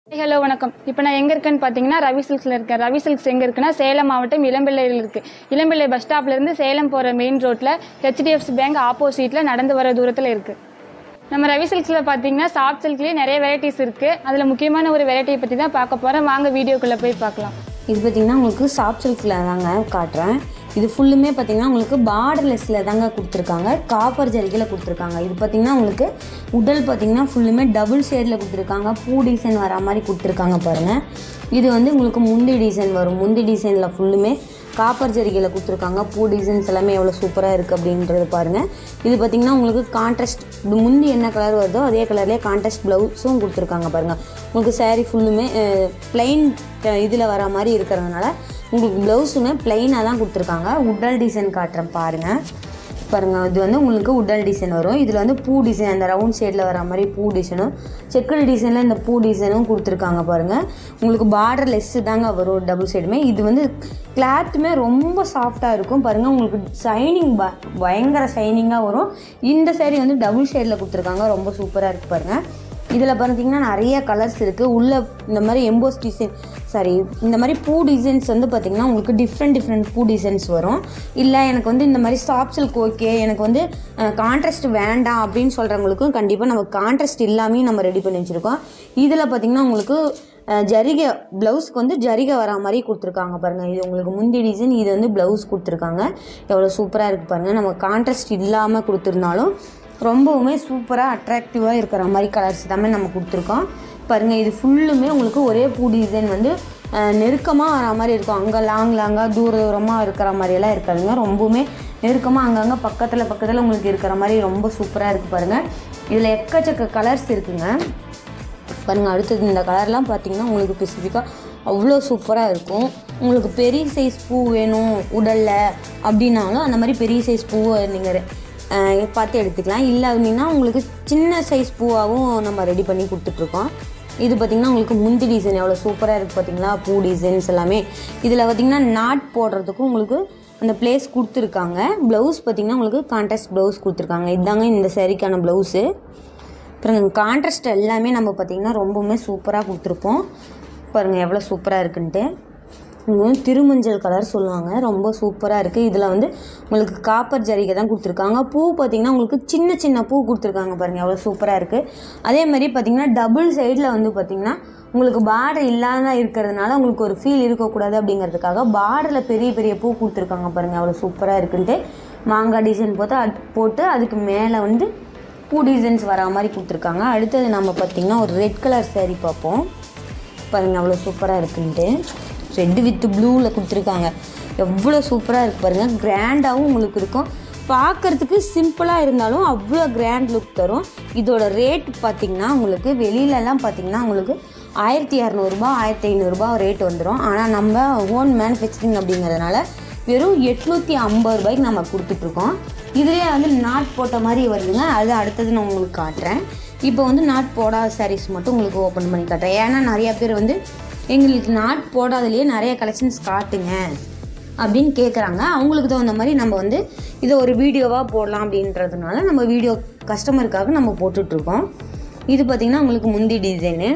hello வணக்கம் இப்போ நான் எங்கே இருக்கேன்னு பார்த்தீங்கன்னா ரவி சில்க்ஸில் இருக்கேன் ரவி சில்க்ஸ் எங்கே இருக்குன்னா சேலம் மாவட்டம் இளம்பிள்ளையில் இருக்குது இளம்பிள்ளை பஸ் ஸ்டாப்லேருந்து சேலம் போகிற மெயின் ரோட்டில் ஹெச்டிஎஃப்சி பேங்க் ஆப்போசிட்டில் நடந்து வர தூரத்தில் இருக்குது நம்ம ரவி சில்க்ஸில் பார்த்தீங்கன்னா சாஃப்ட் சில்க்லேயே நிறைய வெரைட்டிஸ் இருக்குது அதில் முக்கியமான ஒரு வெரைட்டியை பற்றி தான் பார்க்க போகிறேன் வாங்க வீடியோக்குள்ளே போய் பார்க்கலாம் இது பார்த்திங்கன்னா உங்களுக்கு சாஃப்ட் சில்கில் தாங்க காட்டுறேன் இது ஃபுல்லுமே பார்த்திங்கன்னா உங்களுக்கு பார்டர்லெஸ்ஸில் தாங்க கொடுத்துருக்காங்க காப்பர் ஜரிகையில் கொடுத்துருக்காங்க இது பார்த்திங்கன்னா உங்களுக்கு உடல் பார்த்திங்கன்னா ஃபுல்லுமே டபுள் ஷேடில் கொடுத்துருக்காங்க பூ டிசைன் வர மாதிரி கொடுத்துருக்காங்க பாருங்கள் இது வந்து உங்களுக்கு முந்தி டிசைன் வரும் முந்தி டிசைனில் ஃபுல்லுமே காப்பர் ஜரிகையில் கொடுத்துருக்காங்க பூ டிசைன்ஸ் எல்லாமே எவ்வளோ சூப்பராக இருக்குது அப்படின்றது பாருங்கள் இது பார்த்திங்கன்னா உங்களுக்கு கான்ட்ராஸ்ட் முந்தி என்ன கலர் வருதோ அதே கலர்லேயே கான்ட்ராஸ்ட் ப்ளவுஸும் கொடுத்துருக்காங்க பாருங்கள் உங்களுக்கு saree ஃபுல்லுமே பிளைன் இதில் வர மாதிரி இருக்கிறதுனால உங்களுக்கு ப்ளவுஸுமே பிளைனாக தான் கொடுத்துருக்காங்க உடல் டிசைன் காட்டுறேன் பாருங்கள் பாருங்கள் இது வந்து உங்களுக்கு உடல் டிசைன் வரும் இதில் வந்து பூ டிசைன் அந்த ரவுண்ட் ஷேடில் வர மாதிரி பூ டிசைனும் செக்கல் டிசைனில் இந்த பூ டிசைனும் கொடுத்துருக்காங்க பாருங்கள் உங்களுக்கு பார்டர் லெஸ்ஸு தாங்க வரும் டபுள் சைடுமே இது வந்து கிளாத்துமே ரொம்ப சாஃப்டாக இருக்கும் பாருங்கள் உங்களுக்கு ஷைனிங் ப பயங்கர ஷைனிங்காக வரும் இந்த saree வந்து டபுள் ஷேடில் கொடுத்துருக்காங்க ரொம்ப சூப்பராக இருக்குது பாருங்கள் இதில் பார்த்தீங்கன்னா நிறைய கலர்ஸ் இருக்குது உள்ள இந்த மாதிரி எம்போஸ் டிசைன் சாரி இந்த மாதிரி பூ டிசைன்ஸ் வந்து பார்த்திங்கன்னா உங்களுக்கு டிஃப்ரெண்ட் டிஃப்ரெண்ட் பூ டிசைன்ஸ் வரும் இல்லை எனக்கு வந்து இந்த மாதிரி சாஃப்ட் சில்க் ஓகே எனக்கு வந்து கான்ட்ராஸ்ட் வேண்டாம் அப்படின்னு சொல்கிறவங்களுக்கும் கண்டிப்பாக நம்ம கான்ட்ராஸ்ட் இல்லாமையும் நம்ம ரெடி பண்ணி வச்சுருக்கோம் இதில் பார்த்திங்கன்னா உங்களுக்கு அஹ், ஜரிகை ப்ளவுஸ்க்கு வந்து ஜரிகை வரா மாதிரி கொடுத்துருக்காங்க பாருங்கள் இது உங்களுக்கு முந்தி டிசைன் இது வந்து ப்ளவுஸ் கொடுத்துருக்காங்க எவ்வளோ சூப்பராக இருக்குது பாருங்கள் நம்ம கான்ட்ராஸ்ட் இல்லாமல் கொடுத்துருந்தாலும் ரொம்பவுமே சூப்பராக அட்ராக்டிவாக இருக்கிற மாதிரி கலர்ஸ் எல்லாமே நம்ம கொடுத்துருக்கோம் பாருங்கள் இது ஃபுல்லுமே உங்களுக்கு ஒரே பூ டிசைன் வந்து நெருக்கமாக வர மாதிரி இருக்கும் அங்கே லாங் லாங்காக தூர தூரமாக இருக்கிற மாதிரியெல்லாம் இருக்காதுங்க ரொம்பவுமே நெருக்கமாக அங்கங்கே பக்கத்தில் பக்கத்தில் உங்களுக்கு இருக்கிற மாதிரி ரொம்ப சூப்பராக இருக்குது பாருங்கள் இதில் எக்கச்சக்க கலர்ஸ் இருக்குங்க பாருங்கள் அடுத்தது இந்த கலர்லாம் பார்த்தீங்கன்னா உங்களுக்கு ஸ்பெசிஃபிக்காக அவ்வளோ சூப்பராக இருக்கும் உங்களுக்கு பெரிய சைஸ் பூ வேணும் உடலில் அப்படின்னாலும் அந்த மாதிரி பெரிய சைஸ் பூவை நீங்கள் பார்த்து எடுத்துக்கலாம் இல்லை அப்படின்னா உங்களுக்கு சின்ன சைஸ் பூவாகவும் நம்ம ரெடி பண்ணி கொடுத்துட்ருக்கோம் இது பார்த்திங்கன்னா உங்களுக்கு முந்தி டிசைன் எவ்வளோ சூப்பராக இருக்குது பார்த்தீங்களா பூ டிசைன்ஸ் எல்லாமே இதில் பார்த்திங்கன்னா நாட் போடுறதுக்கும் உங்களுக்கு அந்த பிளேஸ் கொடுத்துருக்காங்க ப்ளவுஸ் பார்த்திங்கன்னா உங்களுக்கு கான்ட்ராஸ்ட் ப்ளவுஸ் கொடுத்துருக்காங்க இதுதாங்க இந்த சேரீக்கான ப்ளவுஸு அப்புறம் கான்ட்ராஸ்ட் எல்லாமே நம்ம பார்த்திங்கன்னா ரொம்பவுமே சூப்பராக கொடுத்துருப்போம் பாருங்கள் எவ்வளோ சூப்பராக இருக்குன்ட்டு இது வந்து திருமஞ்சள் கலர் சொல்லுவாங்க ரொம்ப சூப்பராக இருக்குது இதில் வந்து உங்களுக்கு காப்பர் ஜரிகை தான் கொடுத்துருக்காங்க பூ பார்த்திங்கன்னா உங்களுக்கு சின்ன சின்ன பூ கொடுத்துருக்காங்க பாருங்கள் எவ்வளோ சூப்பராக இருக்குது அதே மாதிரி பார்த்திங்கன்னா டபுள் சைடில் வந்து பார்த்திங்கன்னா உங்களுக்கு பார்டர் இல்லாத இருக்கிறதுனால உங்களுக்கு ஒரு ஃபீல் இருக்கக்கூடாது அப்படிங்கிறதுக்காக பார்டரில் பெரிய பெரிய பூ கொடுத்துருக்காங்க பாருங்கள் எவ்வளோ சூப்பராக இருக்குன்ட்டு மாங்காய் டிசைன் போட்டு அது போட்டு அதுக்கு மேலே வந்து பூ டிசைன்ஸ் வரா மாதிரி கொடுத்துருக்காங்க அடுத்தது நம்ம பார்த்திங்கன்னா ஒரு ரெட் கலர் saree பார்ப்போம் பாருங்கள் அவ்வளோ சூப்பராக இருக்குன்ட்டு ரெட்டு வித் ப்ளூவில் கொடுத்துருக்காங்க எவ்வளோ சூப்பராக இருக்குது பாருங்கள் கிராண்டாகவும் உங்களுக்கு இருக்கும் பார்க்குறதுக்கு சிம்பிளாக இருந்தாலும் அவ்வளோ கிராண்ட் லுக் தரும் இதோட ரேட் பார்த்திங்கன்னா உங்களுக்கு வெளியிலலாம் பார்த்திங்கன்னா உங்களுக்கு ஆயிரத்தி இரநூறுபா ஆயிரத்தி ஐநூறுரூபா ரேட் வந்துடும் ஆனால் நம்ம ஓன் மேனுஃபேக்சரிங் அப்படிங்கிறதுனால வெறும் எட்நூற்றி ஐம்பது ரூபாய்க்கு நம்ம கொடுத்துட்ருக்கோம் இதுலேயே வந்து நாட் போட்ட மாதிரி வருதுங்க அது அடுத்தது நான் உங்களுக்கு காட்டுறேன் இப்போ வந்து நாட் போடாத sarees மட்டும் உங்களுக்கு ஓப்பன் பண்ணி காட்டுறேன் ஏன்னா நிறைய பேர் வந்து எங்களுக்கு நாட் போடாதலேயே நிறைய கலெக்ஷன்ஸ் காட்டுங்க அப்படின்னு கேட்குறாங்க அவங்களுக்கு தகுந்த மாதிரி நம்ம வந்து இதை ஒரு வீடியோவாக போடலாம் அப்படின்றதுனால நம்ம வீடியோ கஸ்டமருக்காக நம்ம போட்டுட்ருக்கோம் இது பார்த்திங்கன்னா உங்களுக்கு முந்தி டிசைனு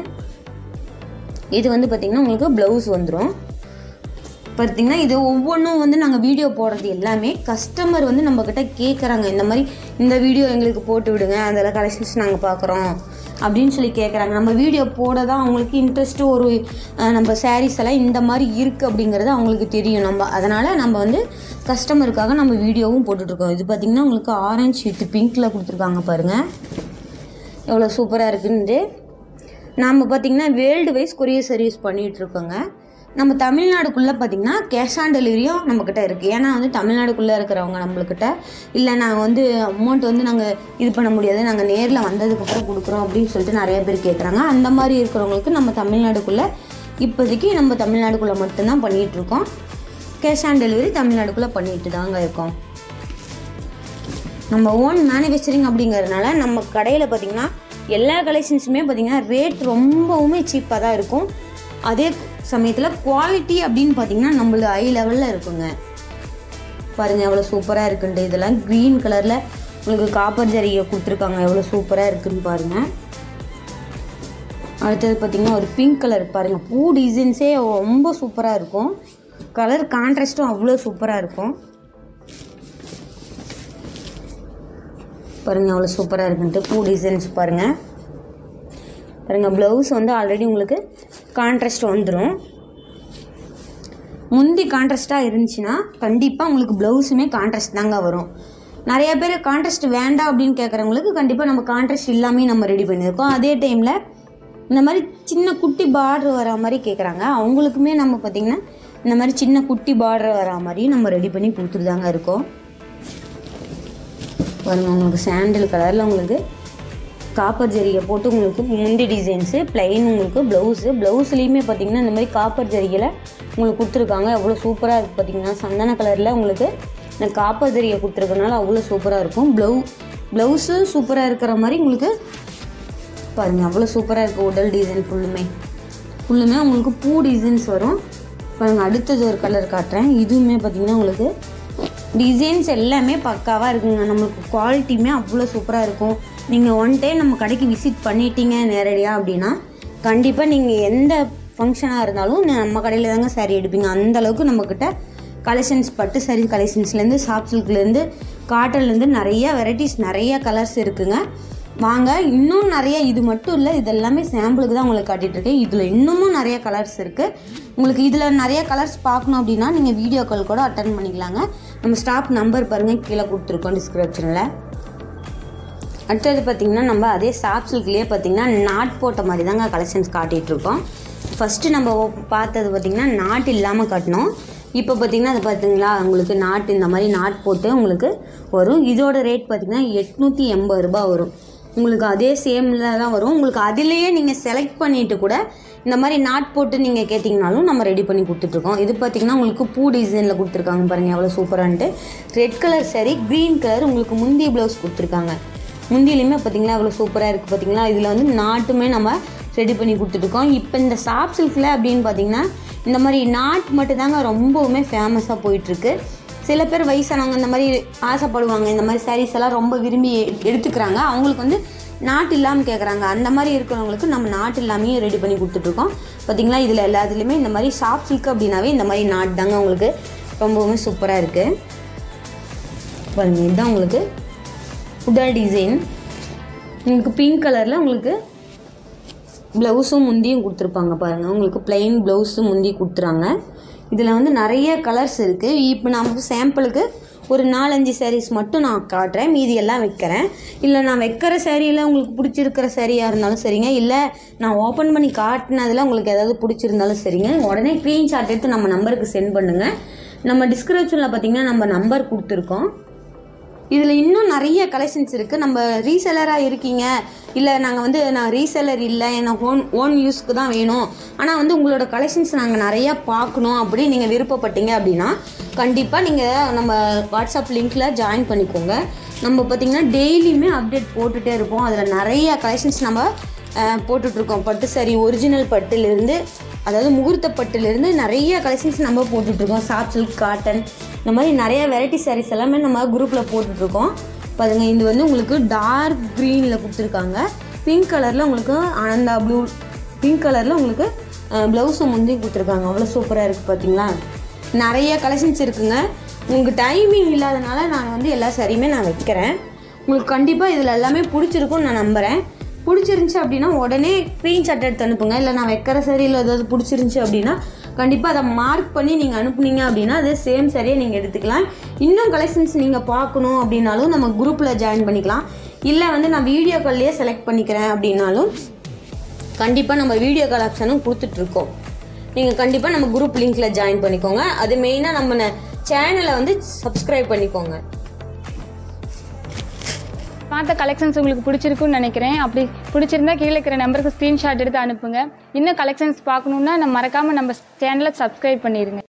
இது வந்து பார்த்திங்கன்னா உங்களுக்கு ப்ளவுஸ் வந்துடும் பார்த்தீங்கன்னா இது ஒவ்வொன்றும் வந்து நாங்கள் வீடியோ போடுறது எல்லாமே கஸ்டமர் வந்து நம்மக்கிட்ட கேட்குறாங்க இந்த மாதிரி இந்த வீடியோ எங்களுக்கு போட்டு விடுங்க அதில் கலெக்ஷன்ஸ் நாங்கள் பார்க்குறோம் அப்படின்னு சொல்லி கேட்குறாங்க நம்ம வீடியோ போட தான் அவங்களுக்கு இன்ட்ரெஸ்ட்டு ஒரு அஹ், நம்ம சாரீஸ் எல்லாம் இந்த மாதிரி இருக்குது அப்படிங்கிறது அவங்களுக்கு தெரியும் நம்ம அதனால் நம்ம வந்து கஸ்டமருக்காக நம்ம வீடியோவும் போட்டுட்ருக்கோம் இது பார்த்திங்கன்னா உங்களுக்கு ஆரஞ்சு வித் பிங்க்கில் கொடுத்துருக்காங்க பாருங்கள் எவ்வளோ சூப்பராக இருக்குன்ட்டு நாம் பார்த்திங்கன்னா வேர்ல்டு வைஸ் கொரியர் சர்வீஸ் பண்ணிகிட்ருக்கோங்க நம்ம தமிழ்நாடுக்குள்ளே பார்த்திங்கன்னா கேஷ் ஆன் டெலிவரியும் நம்மக்கிட்ட இருக்குது ஏன்னா வந்து தமிழ்நாடுக்குள்ளே இருக்கிறவங்க நம்மளுக்கிட்ட இல்லை நாங்கள் வந்து அமௌண்ட் வந்து நாங்கள் இது பண்ண முடியாது நாங்கள் நேரில் வந்ததுக்கப்புறம் கொடுக்குறோம் அப்படின்னு சொல்லிட்டு நிறைய பேர் கேட்குறாங்க அந்த மாதிரி இருக்கிறவங்களுக்கு நம்ம தமிழ்நாடுக்குள்ளே இப்போதைக்கு நம்ம தமிழ்நாடுக்குள்ளே மட்டும்தான் பண்ணிகிட்ருக்கோம் கேஷ் ஆன் டெலிவரி தமிழ்நாடுக்குள்ளே பண்ணிட்டு தாங்க இருக்கோம் நம்ம ஓன் மேனுஃபேக்சரிங் அப்படிங்கிறதுனால நம்ம கடையில் பார்த்திங்கன்னா எல்லா கலெக்ஷன்ஸுமே பார்த்திங்கன்னா ரேட் ரொம்பவுமே சீப்பாக தான் இருக்கும் அதே சமயத்தில் குவாலிட்டி அப்படின்னு பார்த்திங்கன்னா நம்மளது ஹை லெவலில் இருக்குங்க பாருங்கள் எவ்வளோ சூப்பராக இருக்குன்ட்டு இதெல்லாம் க்ரீன் கலரில் உங்களுக்கு காப்பர் ஜரிகை கொடுத்துருக்காங்க எவ்வளோ சூப்பராக இருக்குன்னு பாருங்கள் அடுத்தது பார்த்திங்கன்னா ஒரு பிங்க் கலர் பாருங்கள் பூ டிசைன்ஸே ரொம்ப சூப்பராக இருக்கும் கலர் கான்ட்ராஸ்ட்டும் அவ்வளோ சூப்பராக இருக்கும் பாருங்கள் அவ்வளோ சூப்பராக இருக்குன்ட்டு பூ டிசைன்ஸ் பாருங்கள் பாருங்கள் ப்ளவுஸ் வந்து ஆல்ரெடி உங்களுக்கு கான்ட்ராஸ்ட் வந்துடும் முந்தி கான்ட்ராஸ்ட்டாக இருந்துச்சுன்னா கண்டிப்பாக உங்களுக்கு ப்ளவுஸுமே கான்ட்ராஸ்ட் தாங்க வரும் நிறைய பேர் கான்ட்ராஸ்ட் வேண்டாம் அப்படின்னு கேட்குறவங்களுக்கு கண்டிப்பாக நம்ம கான்ட்ராஸ்ட் இல்லாமல் நம்ம ரெடி பண்ணியிருக்கோம் அதே டைமில் இந்த மாதிரி சின்ன குட்டி பார்டர் வர மாதிரி கேட்குறாங்க அவங்களுக்குமே நம்ம பார்த்திங்கன்னா இந்த மாதிரி சின்ன குட்டி பார்டர் வர மாதிரி நம்ம ரெடி பண்ணி கொடுத்துட்டு தாங்க இருக்கோம் பாருங்க உங்களுக்கு சாண்டில் கலரில் உங்களுக்கு காப்பர் ஜரிகை போட்டு உங்களுக்கு முந்தி டிசைன்ஸு ப்ளைன் உங்களுக்கு ப்ளவுஸு ப்ளவுஸ்லேயுமே பார்த்தீங்கன்னா இந்த மாதிரி காப்பர் ஜரிகையில் உங்களுக்கு கொடுத்துருக்காங்க எவ்வளோ சூப்பராக இருக்குது பார்த்தீங்கன்னா சந்தன கலரில் உங்களுக்கு இந்த காப்பர் ஜரிகை கொடுத்துருக்கனால அவ்வளோ சூப்பராக இருக்கும் ப்ளவு ப்ளவுஸு சூப்பராக இருக்கிற மாதிரி உங்களுக்கு பாருங்கள் அவ்வளோ சூப்பராக இருக்குது உடல் டிசைன் ஃபுல்லுமே ஃபுல்லுமே உங்களுக்கு பூ டிசைன்ஸ் வரும் பாருங்கள் அடுத்தது ஒரு கலர் காட்டுறேன் இதுவுமே பார்த்தீங்கன்னா உங்களுக்கு டிசைன்ஸ் எல்லாமே பக்காவாக இருக்குங்க நம்மளுக்கு குவாலிட்டியுமே அவ்வளோ சூப்பராக இருக்கும் நீங்கள் ஒன் டைம் நம்ம கடைக்கு விசிட் பண்ணிட்டீங்க நேரடியாக அப்படின்னா கண்டிப்பாக நீங்கள் எந்த ஃபங்க்ஷனாக இருந்தாலும் நம்ம கடையில் தாங்க சாரீ எடுப்பீங்க அந்த அளவுக்கு நம்மக்கிட்ட கலெக்ஷன்ஸ் பட்டு சாரீ கலெக்ஷன்ஸ்லேருந்து சாஃப்ட் சில்க்லேருந்து காட்டன்லேருந்து நிறைய வெரைட்டிஸ் நிறைய கலர்ஸ் இருக்குங்க வாங்க இன்னும் நிறைய இது மட்டும் இல்லை இது எல்லாமே சாம்பிளுக்கு தான் உங்களுக்கு காட்டிட்டு இருக்கேன் இதில் இன்னமும் நிறைய கலர்ஸ் இருக்குது உங்களுக்கு இதில் நிறைய கலர்ஸ் பார்க்கணும் அப்படின்னா நீங்கள் வீடியோ கால் கூட அட்டன் பண்ணிக்கலாங்க நம்ம ஸ்டாப் நம்பர் பாருங்கள் கீழே கொடுத்துருக்கோம் டிஸ்கிரிப்ஷனில் அடுத்தது பார்த்திங்கன்னா நம்ம அதே சாஃப்ட் சில்க்லேயே பார்த்திங்கன்னா நாட் போட்ட மாதிரி தாங்க கலெக்ஷன்ஸ் காட்டிகிட்ருக்கோம் ஃபஸ்ட்டு நம்ம பார்த்தது பார்த்திங்கன்னா நாட் இல்லாமல் காட்டினோம் இப்போ பார்த்திங்கன்னா அது பார்த்தீங்களா உங்களுக்கு நாட் இந்த மாதிரி நாட் போட்டு உங்களுக்கு வரும் இதோட ரேட் பார்த்திங்கன்னா எட்நூற்றி எண்பது ரூபாய் வரும் உங்களுக்கு அதே சேமில் தான் வரும் உங்களுக்கு அதிலேயே நீங்கள் செலக்ட் பண்ணிவிட்டு கூட இந்த மாதிரி நாட் போட்டு நீங்கள் கேட்டிங்கனாலும் நம்ம ரெடி பண்ணி கொடுத்துட்ருக்கோம் இது பார்த்திங்கன்னா உங்களுக்கு பூ டிசைனில் கொடுத்துருக்காங்க பாருங்கள் எவ்வளோ சூப்பரான்ட்டு ரெட் கலர் சரி க்ரீன் கலர் உங்களுக்கு முந்தி ப்ளவுஸ் கொடுத்துருக்காங்க முந்திலையுமே பார்த்தீங்களா அவ்வளோ சூப்பராக இருக்குது பார்த்தீங்களா இதில் வந்து நாட்டுமே நம்ம ரெடி பண்ணி கொடுத்துட்ருக்கோம் இப்போ இந்த சாஃப்ட் சில்கில் அப்படின்னு பார்த்தீங்கன்னா இந்த மாதிரி நாட் மட்டும்தாங்க ரொம்பவுமே ஃபேமஸாக போயிட்டுருக்கு சில பேர் வயசானவங்க இந்த மாதிரி ஆசைப்படுவாங்க இந்த மாதிரி சாரீஸ் எல்லாம் ரொம்ப விரும்பி எ- எடுத்துக்கிறாங்க அவங்களுக்கு வந்து நாட் இல்லாமல் கேட்குறாங்க அந்த மாதிரி இருக்கிறவங்களுக்கு நம்ம நாட் இல்லாமையும் ரெடி பண்ணி கொடுத்துட்ருக்கோம் பார்த்தீங்களா இதில் எல்லாத்துலேயுமே இந்த மாதிரி சாஃப்ட் சில்க் அப்படின்னாவே இந்த மாதிரி நாட் தாங்க உங்களுக்கு ரொம்பவுமே சூப்பராக இருக்குது பாருங்க இதுதான் உங்களுக்கு உடல் டிசைன் உங்களுக்கு பிங்க் கலரில் உங்களுக்கு ப்ளவுஸும் முந்தியும் கொடுத்துருப்பாங்க பாருங்கள் உங்களுக்கு plain ப்ளவுஸும் முந்தி கொடுத்துறாங்க இதில் வந்து நிறைய கலர்ஸ் இருக்குது இப்போ நான் சாம்பிளுக்கு ஒரு நாலஞ்சு sarees மட்டும் நான் காட்டுறேன் மீதி எல்லாம் வைக்கிறேன் இல்லை நான் வைக்கிற சேரீயில் உங்களுக்கு பிடிச்சிருக்கிற சேரீயாக இருந்தாலும் சரிங்க இல்லை நான் ஓப்பன் பண்ணி காட்டினதில் உங்களுக்கு ஏதாவது பிடிச்சிருந்தாலும் சரிங்க உடனே ஸ்க்ரீன்ஷாட் எடுத்து நம்ம நம்பருக்கு சென்ட் பண்ணுங்கள் நம்ம டிஸ்கிரிப்ஷனில் பார்த்தீங்கன்னா நம்ம நம்பர் கொடுத்துருக்கோம் இதில் இன்னும் நிறைய கலெக்ஷன்ஸ் இருக்குது நம்ம ரீசெலராக இருக்கீங்க இல்லை நாங்கள் வந்து நான் ரீசெலர் இல்லை எனக்கு ஓன் ஓன் யூஸ்க்கு தான் வேணும் ஆனால் வந்து உங்களோட கலெக்ஷன்ஸ் நாங்கள் நிறையா பார்க்கணும் அப்படி நீங்கள் விருப்பப்பட்டீங்க அப்படின்னா கண்டிப்பாக நீங்கள் நம்ம வாட்ஸ்அப் லிங்க்கில் ஜாயின் பண்ணிக்கோங்க நம்ம பார்த்திங்கன்னா டெய்லியுமே அப்டேட் போட்டுகிட்டே இருப்போம் அதில் நிறைய கலெக்ஷன்ஸ் நம்ம அஹ், போட்டுட்ருக்கோம் பட்டு சாரி ஒரிஜினல் பட்டுலேருந்து அதாவது முகூர்த்த பட்டுலேருந்து நிறைய கலெக்ஷன்ஸ் நம்ம போட்டுட்ருக்கோம் சாஃப்ட் சில்க் காட்டன் இந்த மாதிரி நிறைய வெரைட்டி sarees எல்லாமே நம்ம குரூப்பில் போட்டுட்ருக்கோம் பாருங்க இது வந்து உங்களுக்கு டார்க் க்ரீனில் கொடுத்துருக்காங்க பிங்க் கலரில் உங்களுக்கு ஆனந்தா ப்ளூ பிங்க் கலரில் உங்களுக்கு ப்ளவுஸும் முந்தி கொடுத்துருக்காங்க அவ்வளோ சூப்பராக இருக்குது பார்த்தீங்களா நிறைய கலெக்ஷன்ஸ் இருக்குங்க உங்களுக்கு டைமிங் இல்லாதனால நான் வந்து எல்லா சாரியுமே நான் வைக்கிறேன் உங்களுக்கு கண்டிப்பாக இதில் எல்லாமே பிடிச்சிருக்கும்னு நான் நம்புகிறேன் பிடிச்சிருந்துச்சி அப்படின்னா உடனே ஸ்க்ரீன்ஷாட் எடுத்து அனுப்புங்க இல்லை நான் வைக்கிற சரியில் ஏதாவது பிடிச்சிருந்துச்சி அப்படின்னா கண்டிப்பாக அதை மார்க் பண்ணி நீங்கள் அனுப்புனீங்க அப்படின்னா அதே சேம் சரியாக நீங்கள் எடுத்துக்கலாம் இன்னும் கலெக்ஷன்ஸ் நீங்கள் பார்க்கணும் அப்படின்னாலும் நம்ம குரூப்பில் ஜாயின் பண்ணிக்கலாம் இல்லை வந்து நான் வீடியோ கால்லையே செலக்ட் பண்ணிக்கிறேன் அப்படின்னாலும் கண்டிப்பாக நம்ம வீடியோ கால் ஆப்ஷனும் கொடுத்துட்ருக்கோம் நீங்கள் கண்டிப்பாக நம்ம குரூப் லிங்க்கில் ஜாயின் பண்ணிக்கோங்க அது மெயினாக நம்ம சேனலை வந்து சப்ஸ்கிரைப் பண்ணிக்கோங்க பார்த்த கலெக்ஷன்ஸ் உங்களுக்கு பிடிச்சிருக்குன்னு நினைக்கிறேன் அப்படி பிடிச்சிருந்தா கீழே இருக்கிற நம்பருக்கு ஸ்க்ரீன்ஷாட் எடுத்து அனுப்புங்க இன்னும் கலெக்ஷன்ஸ் பார்க்கணுன்னா நம்ம மறக்காமல் நம்ம சேனலை சப்ஸ்கிரைப் பண்ணிடுங்க